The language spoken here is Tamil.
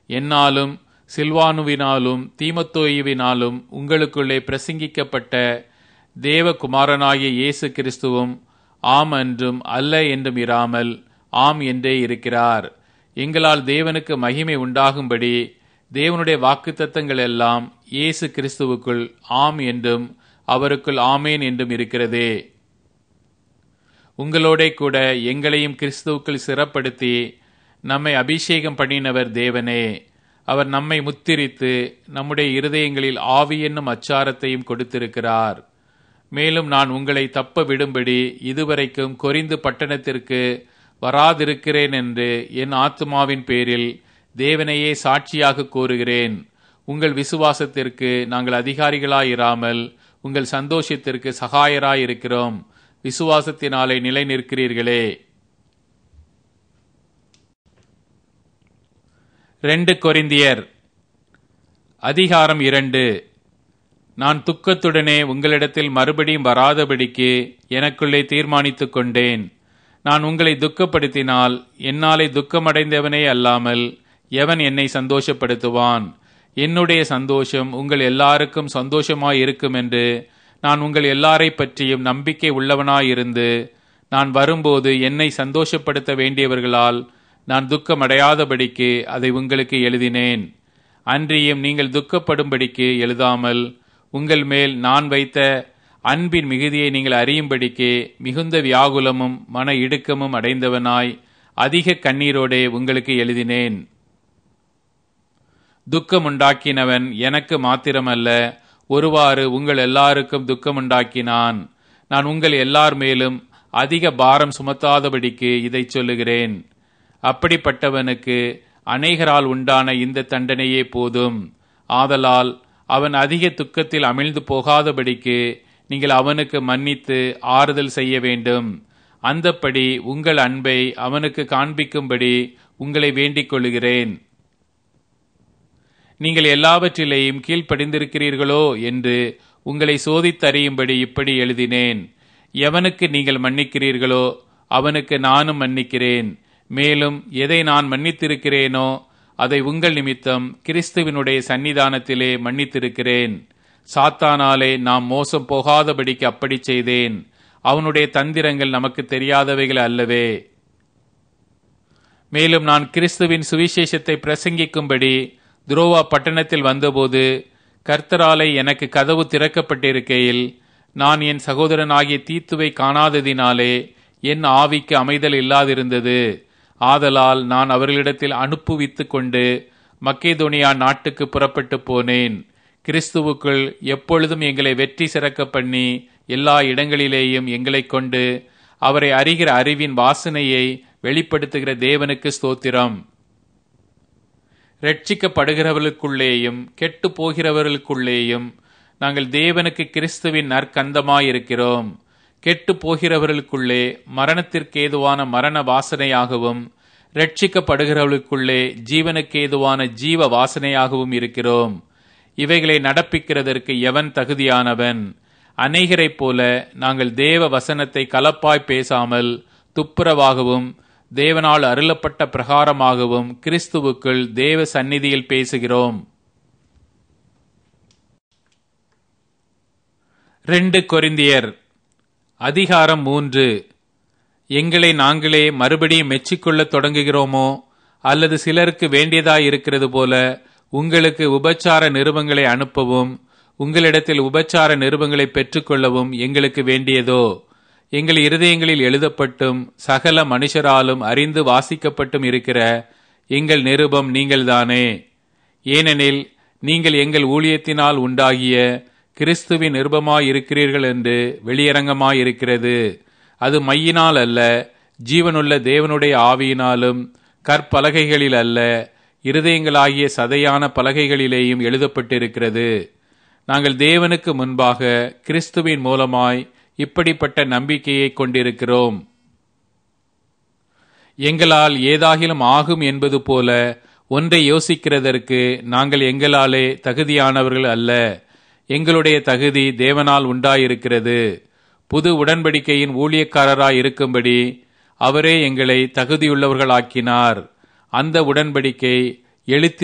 என்னாலும் சில்வானுவினாலும் தீமத்தோயுவினாலும் உங்களுக்குள்ளே பிரசங்கிக்கப்பட்ட தேவகுமாரனாகிய இயேசு கிறிஸ்துவும் ஆம் என்றும் அல்ல என்றும் இராமல் ஆம் என்றே இருக்கிறார் எங்களால் தேவனுக்கு மகிமை உண்டாகும்படி தேவனுடைய வாக்குத்தத்தங்கள் எல்லாம் இயேசு கிறிஸ்துவுக்குள் ஆம் என்றும் அவருக்குள் ஆமேன் என்றும் இருக்கிறதே உங்களோட கூட எங்களையும் கிறிஸ்துவுக்குள் சிறப்படுத்தி நம்மை அபிஷேகம் பண்ணினவர் தேவனே அவர் நம்மை முத்திரித்து நம்முடைய இருதயங்களில் ஆவி என்னும் அச்சாரத்தையும் கொடுத்திருக்கிறார் மேலும் நான் உங்களை தப்ப விடும்படி இதுவரைக்கும் கொரிந்து பட்டணத்திற்கு வராதிருக்கிறேன் என்று என் ஆத்மாவின் பேரில் தேவனையே சாட்சியாக கூறுகிறேன் உங்கள் விசுவாசத்திற்கு நாங்கள் அதிகாரிகளாயிராமல் உங்கள் சந்தோஷத்திற்கு சகாயராயிருக்கிறோம் விசுவாசத்தினாலே நிலை நிற்கிறீர்களே ரெண்டு கொரிந்தியர் அதிகாரம் இரண்டு நான் துக்கத்துடனே உங்களிடத்தில் மறுபடியும் வராதபடிக்கு எனக்குள்ளே தீர்மானித்துக் கொண்டேன் நான் உங்களை துக்கப்படுத்தினால் என்னாலே துக்கமடைந்தவனே அல்லாமல் எவன் என்னை சந்தோஷப்படுத்துவான் என்னுடைய சந்தோஷம் உங்கள் எல்லாருக்கும் சந்தோஷமாய் இருக்கும் என்று நான் உங்கள் எல்லாரை பற்றியும் நம்பிக்கை உள்ளவனாயிருந்து நான் வரும்போது என்னை சந்தோஷப்படுத்த வேண்டியவர்களால் நான் துக்கமடையாதபடிக்கு அதை உங்களுக்கு எழுதினேன் அன்றியும் நீங்கள் துக்கப்படும்படிக்கு எழுதாமல் உங்கள் மேல் நான் வைத்த அன்பின் மிகுதியை நீங்கள் அறியும்படிக்கு மிகுந்த வியாகுலமும் மன இடுக்கமும் அடைந்தவனாய் அதிக கண்ணீரோடே உங்களுக்கு எழுதினேன் துக்கமுண்டாக்கினவன் எனக்கு மாத்திரமல்ல ஒருவாறு உங்கள் எல்லாருக்கும் துக்கமுண்டாக்கினான் நான் உங்கள் எல்லார் மேலும் அதிக பாரம் சுமத்தாதபடிக்கு இதை சொல்லுகிறேன் அப்படிப்பட்டவனுக்கு அநேகரால் உண்டான இந்த தண்டனையே போதும் ஆதலால் அவன் அதிக துக்கத்தில் அமிழ்ந்து போகாதபடிக்கு நீங்கள் அவனுக்கு மன்னித்து ஆறுதல் செய்ய வேண்டும் அந்தப்படி உங்கள் அன்பை அவனுக்கு காண்பிக்கும்படி உங்களை வேண்டிக் கொள்கிறேன் நீங்கள் எல்லாவற்றிலேயும் கீழ்ப்படிந்திருக்கிறீர்களோ என்று உங்களை சோதித்தறியும்படி இப்படி எழுதினேன் எவனுக்கு நீங்கள் மன்னிக்கிறீர்களோ அவனுக்கு நானும் மன்னிக்கிறேன் மேலும் எதை நான் மன்னித்திருக்கிறேனோ அதை உங்கள் நிமித்தம் கிறிஸ்துவினுடைய சன்னிதானத்திலே மன்னித்திருக்கிறேன் சாத்தானாலே நாம் மோசம் போகாதபடிக்கு அப்படி செய்தேன் அவனுடைய தந்திரங்கள் நமக்கு தெரியாதவைகள் அல்லவே மேலும் நான் கிறிஸ்துவின் சுவிசேஷத்தை பிரசங்கிக்கும்படி துரோவா பட்டணத்தில் வந்தபோது கர்த்தராலை எனக்கு கதவு திறக்கப்பட்டிருக்கையில் நான் என் சகோதரனாகிய தீத்துவை காணாததினாலே என் ஆவிக்கு அமைதல் இல்லாதிருந்தது ஆதலால் நான் அவர்களிடத்தில் அனுப்புவித்து கொண்டு மக்கேதோனியா நாட்டுக்கு புறப்பட்டு போனேன் கிறிஸ்துவுக்குள் எப்பொழுதும் எங்களை வெற்றி சிறக்க பண்ணி எல்லா இடங்களிலேயும் எங்களை கொண்டு அவரை அறிகிற அறிவின் வாசனையை வெளிப்படுத்துகிற தேவனுக்கு ஸ்தோத்திரம் ரட்சிக்கப்படுகிறவர்களுக்குள்ளேயும் கெட்டு போகிறவர்களுக்குள்ளேயும் நாங்கள் தேவனுக்கு கிறிஸ்துவின் நற்கந்தமாயிருக்கிறோம் கெட்டு போகிறவர்களுக்குள்ளே மரணத்திற்கேதுவான மரண வாசனையாகவும் ரட்சிக்கப்படுகிறவர்களுக்குள்ளே ஜீவனுக்கேதுவான ஜீவ வாசனையாகவும் இருக்கிறோம் இவைகளை நடப்பிக்கிறதற்கு எவன் தகுதியானவன் அநேகரைப் போல நாங்கள் தேவ வசனத்தை கலப்பாய் பேசாமல் துப்புரவாகவும் தேவனால் அருளப்பட்ட பிரகாரமாகவும் கிறிஸ்துவுக்குள் தேவ சந்நிதியில் பேசுகிறோம் ரெண்டு கொரிந்தியர் அதிகாரம் மூன்று எங்களை நாங்களே மறுபடியும் மெச்சிக்கொள்ளத் தொடங்குகிறோமோ அல்லது சிலருக்கு வேண்டியதாய் இருக்கிறது போல உங்களுக்கு உபச்சார நிருபங்களை அனுப்பவும் உங்களிடத்தில் உபச்சார நிருபங்களை பெற்றுக்கொள்ளவும் எங்களுக்கு வேண்டியதோ எங்கள் இருதயங்களில் எழுதப்பட்டும் சகல மனுஷராலும் அறிந்து வாசிக்கப்பட்டும் இருக்கிற எங்கள் நிருபம் நீங்கள்தானே ஏனெனில் நீங்கள் எங்கள் ஊழியத்தினால் உண்டாகிய கிறிஸ்துவின் நிருபமாயிருக்கிறீர்கள் என்று வெளியரங்கமாயிருக்கிறது அது மையினால் அல்ல ஜீவனுள்ள தேவனுடைய ஆவியினாலும் கற்பலகைகளில் அல்ல இருதயங்களாகிய சதையான பலகைகளிலேயும் எழுதப்பட்டிருக்கிறது நாங்கள் தேவனுக்கு முன்பாக கிறிஸ்துவின் மூலமாய் இப்படிப்பட்ட நம்பிக்கையை கொண்டிருக்கிறோம் எங்களால் ஏதாகிலும் ஆகும் என்பது போல ஒன்றை யோசிக்கிறதற்கு நாங்கள் எங்களாலே தகுதியானவர்கள் அல்ல எங்களுடைய தகுதி தேவனால் உண்டாயிருக்கிறது புது உடன்படிக்கையின் ஊழியக்காரராய் இருக்கும்படி அவரே எங்களை தகுதியுள்ளவர்களாக்கினார் அந்த உடன்படிக்கை எழுத்து